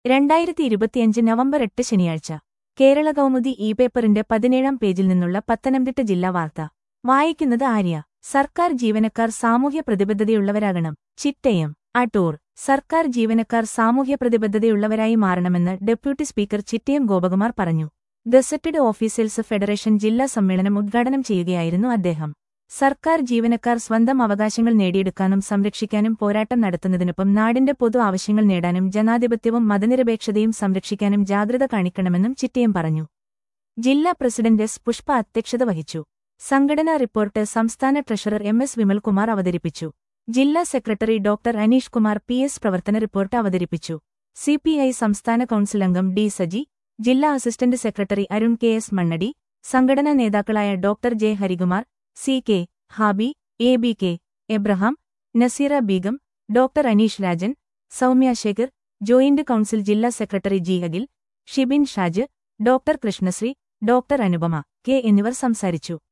രണ്ടായിരത്തി ഇരുപത്തിയഞ്ച് നവംബർ എട്ട് ശനിയാഴ്ച കേരള കൗമുദി ഇ പേപ്പറിന്റെ പതിനേഴാം പേജിൽ നിന്നുള്ള പത്തനംതിട്ട ജില്ലാ വാർത്ത വായിക്കുന്നത് ആര്യ സർക്കാർ ജീവനക്കാർ സാമൂഹ്യ പ്രതിബദ്ധതയുള്ളവരാകണം ചിറ്റയം അടൂർ സർക്കാർ ജീവനക്കാർ സാമൂഹ്യ പ്രതിബദ്ധതയുള്ളവരായി മാറണമെന്ന് ഡെപ്യൂട്ടി സ്പീക്കർ ചിറ്റയം ഗോപകുമാർ പറഞ്ഞു ഗസറ്റഡ് ഓഫീസേഴ്സ് ഫെഡറേഷൻ ജില്ലാ സമ്മേളനം ഉദ്ഘാടനം ചെയ്യുകയായിരുന്നു അദ്ദേഹം സർക്കാർ ജീവനക്കാർ സ്വന്തം അവകാശങ്ങൾ നേടിയെടുക്കാനും സംരക്ഷിക്കാനും പോരാട്ടം നടത്തുന്നതിനൊപ്പം നാടിന്റെ പൊതു ആവശ്യങ്ങൾ നേടാനും ജനാധിപത്യവും മതനിരപേക്ഷതയും സംരക്ഷിക്കാനും ജാഗ്രത കാണിക്കണമെന്നും ചിറ്റയം പറഞ്ഞു ജില്ലാ പ്രസിഡന്റ് എസ് പുഷ്പ അധ്യക്ഷത വഹിച്ചു സംഘടനാ റിപ്പോർട്ട് സംസ്ഥാന ട്രഷറർ എം എസ് വിമൽകുമാർ അവതരിപ്പിച്ചു ജില്ലാ secretary doctor Aneesh Kumar P S പ്രവർത്തന റിപ്പോർട്ട് അവതരിപ്പിച്ചു സിപിഐ സംസ്ഥാന കൌൺസിൽ അംഗം ഡി സജി ജില്ലാ assistant secretary Arun K S Mannadi സംഘടനാ നേതാക്കളായ doctor J Harikumar C K Habi A B K Abraham Naseera Beegum doctor Aneesh Rajan Soumya Shekhar joint council ജില്ലാ secretary G Akhil Shibin Shaj doctor Krishnasree doctor Anupama K എന്നിവർ സംസാരിച്ചു